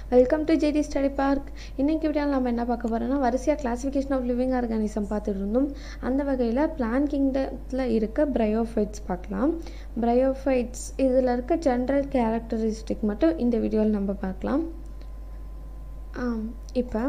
welcome to JD study park இன்றைக்கி வீடியோவில் நம்ம என்ன பார்க்க போகிறோம்னா வரிசையாக கிளாசிஃபிகேஷன் ஆஃப் லிவிங் ஆர்கானிசம் பார்த்துட்டு இருந்தோம் அந்த வகையில் பிளான் கிங்டத்தில் இருக்க பிரையோஃபைட்ஸ் பார்க்கலாம் பிரையோஃபைட்ஸ் இதில் இருக்க ஜென்ரல் கேரக்டரிஸ்டிக் மட்டும் இந்த வீடியோவில் நம்ம பார்க்கலாம் இப்போ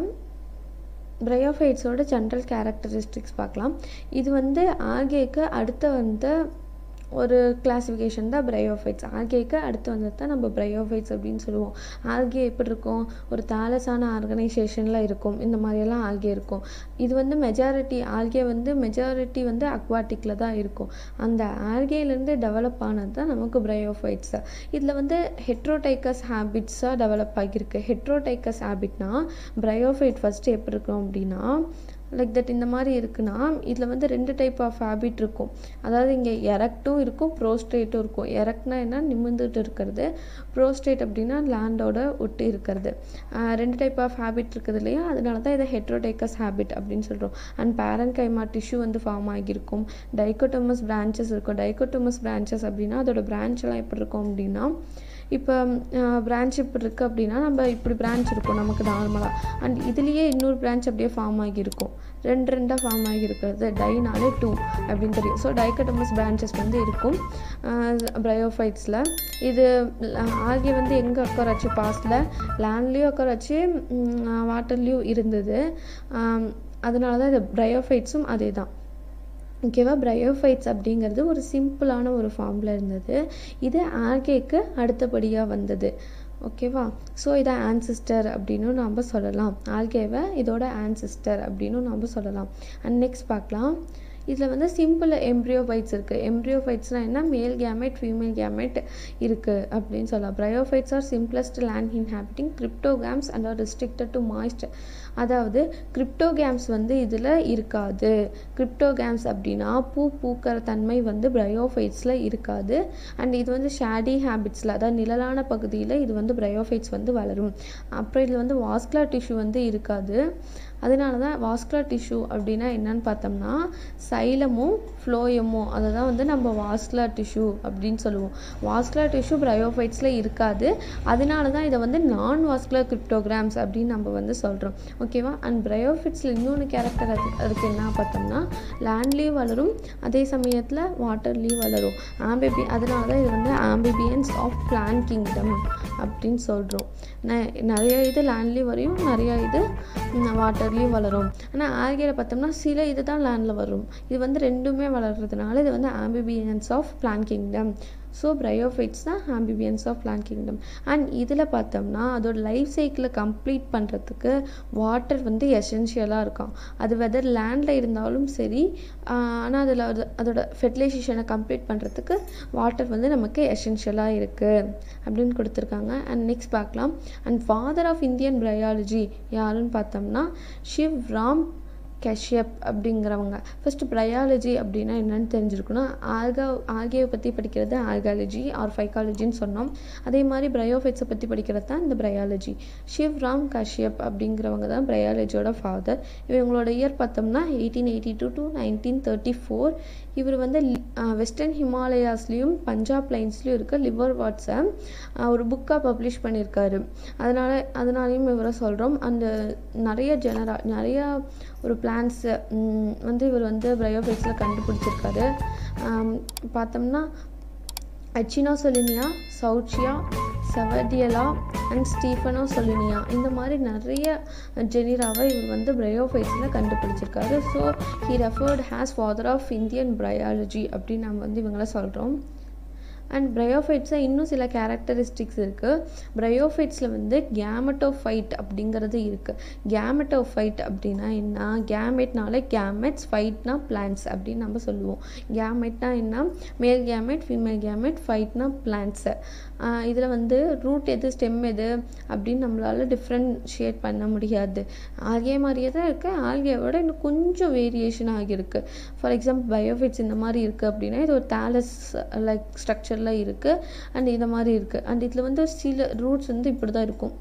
பிரையோஃபைட்ஸோட ஜென்ரல் கேரக்டரிஸ்டிக்ஸ் பார்க்கலாம் இது வந்து ஆர்கேக்கு அடுத்து வந்து ஒரு கிளாசிஃபிகேஷன் தான் பிரையோஃபைட்ஸ் ஆர்கேக்கு அடுத்து வந்தது தான் நம்ம பிரையோஃபைட்ஸ் அப்படின்னு சொல்லுவோம் ஆர்கே எப்படி இருக்கும் ஒரு தாலஸான ஆர்கனைசேஷனில் இருக்கும் இந்த மாதிரியெல்லாம் ஆல்கே இருக்கும் இது வந்து மெஜாரிட்டி ஆல்கே வந்து மெஜாரிட்டி வந்து அக்வாட்டிக்கில் தான் இருக்கும் அந்த ஆல்கேலேருந்து டெவலப் ஆனது தான் நமக்கு பிரையோஃபைட்ஸ் இதில் வந்து ஹெட்ரோடைக்கஸ் ஹேபிட்ஸாக டெவலப் ஆகியிருக்கு ஹெட்ரோடைக்கஸ் ஹேபிட்னா பிரையோஃபைட் ஃபஸ்ட்டு எப்படி இருக்கும் அப்படின்னா லைக் தட் இந்த மாதிரி இருக்குன்னா இதில் வந்து ரெண்டு டைப் ஆஃப் ஹேபிட் இருக்கும் அதாவது இங்கே எரக்டும் இருக்கும் ப்ரோஸ்ட்ரேட்டும் இருக்கும் எரக்ட்னா என்ன நிமிர்ந்துட்டு இருக்கிறது ப்ரோஸ்ட்ரேட் அப்படின்னா லேண்டோட ஒட்டி இருக்கிறது ரெண்டு டைப் ஆஃப் ஹேபிட் இருக்குது இல்லையா அதனால தான் இதை ஹெட்ரோடைக்கஸ் ஹேபிட் அப்படின்னு சொல்கிறோம் அண்ட் பேரன் கைமா டிஷ்யூ வந்து ஃபார்ம் ஆகியிருக்கும் டைக்கோட்டோமஸ் பிரான்ச்சஸ் இருக்கும் டைக்கோட்டோமஸ் பிரான்ச்சஸ் அப்படின்னா அதோட பிரான்ச்லாம் எப்படி இருக்கும் அப்படின்னா இப்போ பிரான்ச் இப்படி இருக்குது அப்படின்னா நம்ம இப்படி பிரான்ச் இருக்கும் நமக்கு நார்மலாக அண்ட் இதுலேயே இன்னொரு பிரான்ச் அப்படியே ஃபார்ம் ஆகியிருக்கும் ரெண்டு ரெண்டாக ஃபார்ம் ஆகியிருக்கிறது டைனாலே டூ அப்படின்னு தெரியும் ஸோ டைக்கட்டமஸ் பிரான்ச்சஸ் வந்து இருக்கும் ப்ரையோஃபைட்ஸில் இது ஆகிய வந்து எங்கே அக்கர் ஆச்சு பாஸ்டில் லேண்ட்லேயும் அக்கர் ஆச்சு வாட்டர்லேயும் இருந்தது அதனால தான் இது ப்ரையோஃபைட்ஸும் அதே தான் ஓகேவா பிரையோஃபைட்ஸ் அப்படிங்கிறது ஒரு சிம்பிளான ஒரு ஃபார்மில் இருந்தது இது ஆர்கேக்கு அடுத்தபடியாக வந்தது ஓகேவா ஸோ இதை ஆன்சிஸ்டர் அப்படின்னு நம்ம சொல்லலாம் ஆல்கேவை இதோட ஆன்சிஸ்டர் அப்படின்னு நம்ம சொல்லலாம் அண்ட் நெக்ஸ்ட் பார்க்கலாம் இதில் வந்து சிம்பிள் எம்ப்ரியோஃபைட்ஸ் இருக்குது எம்ப்ரியோஃபைட்ஸ்னால் என்ன மேல் கேமெட் ஃபீமேல் கேமெட் இருக்குது அப்படின்னு சொல்லலாம் bryophytes are simplest land inhabiting cryptograms and are restricted to moist அதாவது கிரிப்டோகிராம்ஸ் வந்து இதில் இருக்காது கிரிப்டோகிராம்ஸ் அப்படின்னா பூ பூக்கிற தன்மை வந்து ப்ரையோஃபைட்ஸில் இருக்காது அண்ட் இது வந்து ஷேடி ஹேபிட்ஸில் அதாவது நிழலான பகுதியில் இது வந்து ப்ரையோஃபைட்ஸ் வந்து வளரும் அப்புறம் இதில் வந்து வாஸ்குலர் டிஷ்யூ வந்து இருக்காது அதனால தான் வாஸ்குலர் டிஷ்யூ அப்படின்னா என்னன்னு பார்த்தோம்னா சைலமும் ஃப்ளோயமும் அதை தான் வந்து நம்ம வாஸ்குலர் டிஷ்யூ அப்படின்னு சொல்லுவோம் வாஸ்குலர் டிஷ்யூ ப்ரையோஃபைட்ஸில் இருக்காது அதனால தான் இதை வந்து நான் வாஸ்குலர் கிரிப்டோகிராம்ஸ் அப்படின்னு நம்ம வந்து சொல்கிறோம் ஓகேவா அண்ட் ப்ரையோஃபிட்ஸில் இன்னொன்று கேரக்டர் அது அதுக்கு என்ன பார்த்தோம்னா லேண்ட்லேயும் வளரும் அதே சமயத்தில் வாட்டர்லேயும் வளரும் ஆம்பிபி அதனால தான் இது வந்து ஆம்பிபியன்ஸ் ஆஃப் பிளான் கிங்டம் அப்படின்னு சொல்கிறோம் நிறைய இது லேண்ட்லேயும் வரையும் நிறையா இது வாட்டர்லேயும் வளரும் ஆனால் ஆல்கேல பார்த்தோம்னா சில இது தான் லேண்டில் வரும் இது வந்து ரெண்டுமே வளர்கிறதுனால இது வந்து amphibians of plant kingdom so bryophytes தான் amphibians of plant kingdom and இதில் பார்த்தோம்னா அதோட லைஃப் சைக்கிளை கம்ப்ளீட் பண்ணுறதுக்கு வாட்டர் வந்து எசென்ஷியலாக இருக்கும் அது வெதர் லேண்டில் இருந்தாலும் சரி ஆனால் அதில் அது அதோட ஃபெர்டிலைசேஷனை கம்ப்ளீட் பண்ணுறதுக்கு வாட்டர் வந்து நமக்கு எசென்ஷியலாக இருக்குது அப்படின்னு கொடுத்துருக்காங்க அண்ட் நெக்ஸ்ட் பார்க்கலாம் and father of Indian biology யாருன்னு பார்த்தோம்னா ஷிவ் ராம் கஷ்யப் அப்படிங்கிறவங்க ஃபஸ்ட்டு ப்ரையாலஜி அப்படின்னா என்னென்னு தெரிஞ்சிருக்கணும் ஆல்கா ஆல்கேவை பற்றி படிக்கிறது ஆல்காலஜி ஆர் ஃபைக்காலஜின்னு சொன்னோம் அதே மாதிரி ப்ரையோஃபைட்ஸை பற்றி படிக்கிறது தான் இந்த ப்ரையாலஜி ஷிவ்ராம் கஷ்யப் அப்படிங்கிறவங்க தான் ப்ரையாலஜியோட ஃபாதர் இவங்களோட இயர் பார்த்தோம்னா eighteen eighty two to nineteen thirty four இவர் வந்து வெஸ்டர்ன் ஹிமாலயாஸ்லேயும் பஞ்சாப் லைன்ஸ்லேயும் இருக்க லிவர் வாட்ஸை ஒரு புக்காக பப்ளிஷ் பண்ணியிருக்காரு அதனால அதனாலையும் இவரை சொல்கிறோம் அந்த நிறைய ஜெனரா நிறையா ஒரு பிளான்ஸு வந்து இவர் வந்து பயோஃபைட்ஸில் கண்டுபிடிச்சிருக்காரு பார்த்தோம்னா அச்சினோசொலினியா சவுச்சியா செவடியலா அண்ட் ஸ்டீஃபனோ சொலினியா இந்த மாதிரி நிறைய ஜெனிராவை இவர் வந்து பிரயோஃபைட்ஸில் கண்டுபிடிச்சிருக்காரு so he referred as father of Indian biology அப்படின்னு நம்ம வந்து இவங்கள சொல்கிறோம் அண்ட் பிரயோஃபைட்ஸில் இன்னும் சில கேரக்டரிஸ்டிக்ஸ் இருக்குது பிரயோஃபைட்ஸில் வந்து கேமட்டோஃபைட் அப்படிங்கிறது இருக்குது கேமட்டோஃபைட் அப்படின்னா என்ன கேமெட்னால கேமெட்ஸ் ஃபைட்னா பிளான்ஸ் அப்படின்னு நம்ம சொல்லுவோம் கேமெட்னா என்ன மேல் கேமெட் ஃபீமேல் கேமெட் ஃபைட்னா பிளான்ஸு இதில் வந்து ரூட் எது ஸ்டெம் எது அப்படின்னு நம்மளால் டிஃப்ரென்ஷியேட் பண்ண முடியாது ஆல்கே மாதிரியே தான் இருக்குது ஆல்கேவோட இன்னும் கொஞ்சம் வேரியேஷன் ஆகியிருக்கு ஃபார் எக்ஸாம்பிள் பயோஃபைட்ஸ் இந்த மாதிரி இருக்குது அப்படின்னா இது ஒரு தேலஸ் லைக் ஸ்ட்ரக்சரில் இருக்குது அண்ட் இந்த மாதிரி இருக்குது அண்ட் இதில் வந்து சில ரூட்ஸ் வந்து இப்படி தான் இருக்கும்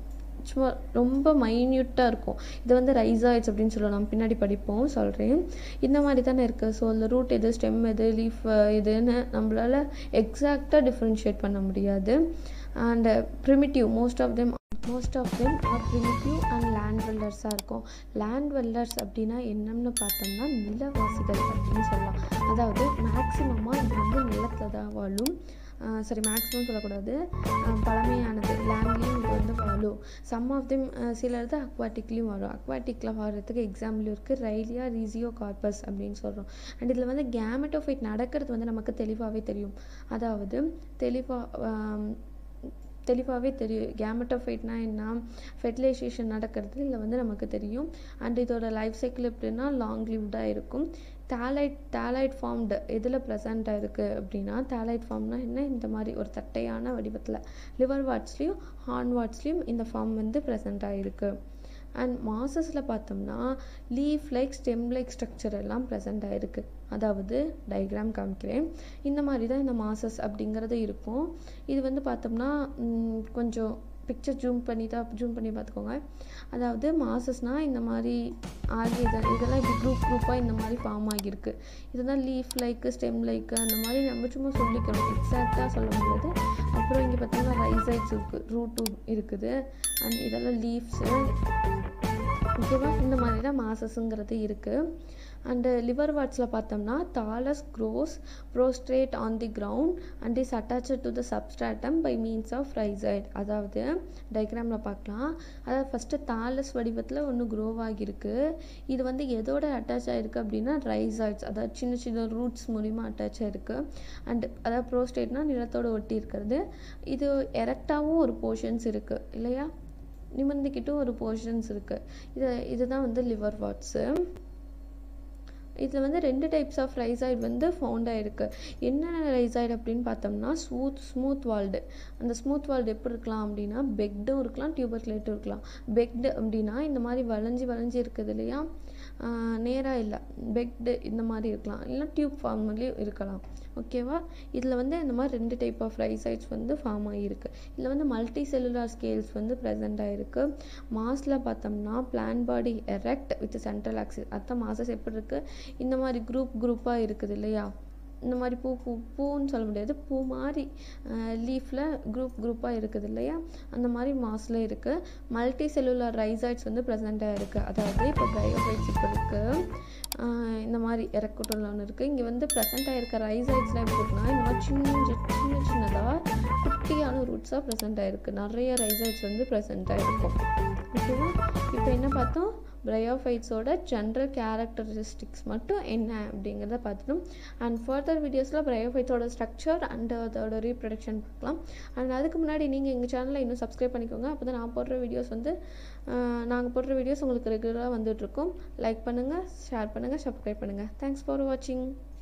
மச் ரொம்ப மைன்யூட்டாக இருக்கும் இது வந்து ரைசாய்ட்ஸ் அப்படின்னு சொல்லுவோம் நம்ம பின்னாடி படிப்போம் சொல்கிறேன் இந்த மாதிரி தானே இருக்குது ஸோ அந்த ரூட் எது ஸ்டெம் எது லீஃப் இதுன்னு நம்மளால் எக்ஸாக்டாக டிஃப்ரென்ஷியேட் பண்ண முடியாது and primitive most of them most of them are primitive and land வெல்லர்ஸாக இருக்கும் லேண்ட் வெல்லர்ஸ் அப்படின்னா என்னன்னு பார்த்தோம்னா நிலவாசிகள் அப்படின்னு சொல்லலாம் அதாவது மேக்ஸிமமாக இது வந்து நிலத்தில் தான் வாழும் சரி மேக்ஸிமம் சொல்லக்கூடாது பழமையானது லேண்ட்லேயும் இது வந்து வாழும் சம் ஆஃப் தெம் சில இது அக்வாட்டிக்லேயும் வரும் அக்வாட்டிக்கில் வாடுறதுக்கு எக்ஸாம்பிள் இருக்குது ரைலியா ரீசியோ கார்பஸ் அப்படின்னு சொல்கிறோம் அண்ட் இதில் வந்து கேமெட்டோஃபைட் நடக்கிறது வந்து நமக்கு தெளிவாகவே தெரியும் அதாவது தெளிவாக தெளிவாகவே தெரியும் கேமெட்டோஃபைட்னா என்ன ஃபெர்டிலைசேஷன் நடக்கிறது இதில் வந்து நமக்கு தெரியும் அண்ட் இதோட லைஃப் சைக்கிள் எப்படின்னா லாங் லிவ்டாக இருக்கும் தேலைட் தேலைட் ஃபார்ம்டு எதில் ப்ரெசண்ட் ஆயிருக்கு அப்படின்னா தேலைட் ஃபார்ம்னா என்ன இந்த மாதிரி ஒரு தட்டையான வடிவத்தில் லிவர் வாட்ஸ்லேயும் ஹார்ன் வாட்ஸ்லேயும் இந்த ஃபார்ம் வந்து ப்ரெசண்ட் ஆகிருக்கு அண்ட் மாசஸில் பார்த்தோம்னா leaf like stem like structure எல்லாம் ப்ரெசண்ட் ஆகிருக்கு அதாவது டயக்ராம் காமிக்கிறேன் இந்த மாதிரி தான் இந்த மாசஸ் அப்படிங்கிறது இருக்கும் இது வந்து பார்த்தோம்னா கொஞ்சம் பிக்சர் ஜூம் பண்ணி தான் ஜூம் பண்ணி பார்த்துக்கோங்க அதாவது மாசஸ்னால் இந்த மாதிரி ஆகி இதை இதெல்லாம் இப்படி குரூப் குரூப்பாக இந்த மாதிரி ஃபார்ம் ஆகியிருக்கு இதுதான் லீஃப் லைக்கு ஸ்டெம் லைக்கு அந்த மாதிரி நம்ம சும்மா சொல்லிக்கணும் எக்ஸாக்டாக சொல்ல முடியாது அப்புறம் இங்கே பார்த்தோம்னா ரைசைட்ஸ் இருக்குது ரூட்டும் இருக்குது அண்ட் இதெல்லாம் லீவ்ஸு ஓகேவா இந்த மாதிரி தான் மாசஸுங்கிறது இருக்குது அண்டு லிவர் வாட்ஸில் பார்த்தோம்னா thallus grows prostrate on the ground and is attached to the substratum by means of rhizoid அதாவது டயக்ராமில் பார்க்கலாம் அதாவது ஃபஸ்ட்டு தாலஸ் வடிவத்தில் ஒன்று க்ரோவ் ஆகியிருக்கு இது வந்து எதோட அட்டாச் ஆகிருக்கு அப்படின்னா ரைசாய்ட்ஸ் அதாவது சின்ன சின்ன ரூட்ஸ் மூலிமா அட்டாச் ஆகிருக்கு அண்ட் அதாவது ப்ரோஸ்டேட்னா நிலத்தோடு ஒட்டி இருக்கிறது இது எரெக்டாகவும் ஒரு போர்ஷன்ஸ் இருக்குது இல்லையா நிமிர்ந்துக்கிட்டும் ஒரு போர்ஷன்ஸ் இருக்குது இது இதுதான் வந்து லிவர் வாட்ஸு இதில் வந்து ரெண்டு டைப்ஸ் ஆஃப் ரைசாய்டு வந்து ஃபவுண்ட் ஆகிருக்கு என்னென்ன ரைசாய்டு அப்படின்னு பார்த்தோம்னா ஸ்மூத் ஸ்மூத் வால்டு அந்த ஸ்மூத் வால்டு எப்படி இருக்கலாம் அப்படின்னா பெக்டும் இருக்கலாம் டியூபர்க்லேட்டும் இருக்கலாம் பெக்டு அப்படின்னா இந்த மாதிரி வளைஞ்சி வளைஞ்சி இருக்குது இல்லையா நேராக இல்லை பெக்டு இந்த மாதிரி இருக்கலாம் இல்லைனா டியூப் ஃபார்ம்லேயும் இருக்கலாம் ஓகேவா இதில் வந்து இந்த மாதிரி ரெண்டு டைப் ஆஃப் ரைசைட்ஸ் வந்து ஃபார்ம் ஆகியிருக்கு இதில் வந்து மல்டி செல்லுலார் ஸ்கேல்ஸ் வந்து ப்ரெசென்ட் ஆகிருக்கு மாஸில் பார்த்தோம்னா plant body erect with central axis அதான் மாசஸ் எப்படி இருக்குது இந்த மாதிரி குரூப் குரூப்பாக இருக்குது இல்லையா இந்த மாதிரி பூ பூ பூன்னு சொல்ல முடியாது பூ மாதிரி லீஃபில் குரூப் குரூப்பாக இருக்குது இல்லையா அந்த மாதிரி மாஸில் இருக்குது மல்டி செல்லுலார் ரைசாய்ட்ஸ் வந்து ப்ரெசென்ட்டாக இருக்குது அதாவது இப்போ பயோபைட்ஸ் இப்போ இருக்குது இந்த மாதிரி இறக்கட்டோல ஒன்று இருக்குது இங்கே வந்து ப்ரெசென்ட் ஆகிருக்க ரைசாய்ட்ஸ்லாம் எப்படி இருக்குன்னா இந்த மாதிரி சின்ன சின்ன சின்னதாக குட்டியான ரூட்ஸாக ப்ரெசென்ட் ஆகிருக்கு நிறைய ரைசாய்ட்ஸ் வந்து ப்ரெசென்ட் ஆகிருக்கும் ஓகேவா இப்போ என்ன பார்த்தோம் பிரையோஃபைட்ஸோட ஜென்ரல் கேரக்டரிஸ்டிக்ஸ் மட்டும் என்ன அப்படிங்கிறத பார்த்துட்டோம் அண்ட் ஃபர்தர் வீடியோஸில் பிரையோஃபைட்ஸோட ஸ்ட்ரக்சர் அண்ட் அதோட ரீப்ரொடக்ஷன் பார்க்கலாம் அண்ட் அதுக்கு முன்னாடி நீங்கள் எங்கள் சேனலை இன்னும் சப்ஸ்கிரைப் பண்ணிக்கோங்க அப்போ தான் நான் போடுற வீடியோஸ் வந்து நாங்கள் போடுற வீடியோஸ் உங்களுக்கு ரெகுலராக வந்துட்டுருக்கும் லைக் பண்ணுங்கள் ஷேர் பண்ணுங்கள் சப்ஸ்கிரைப் பண்ணுங்கள் தேங்க்ஸ் ஃபார் வாட்சிங்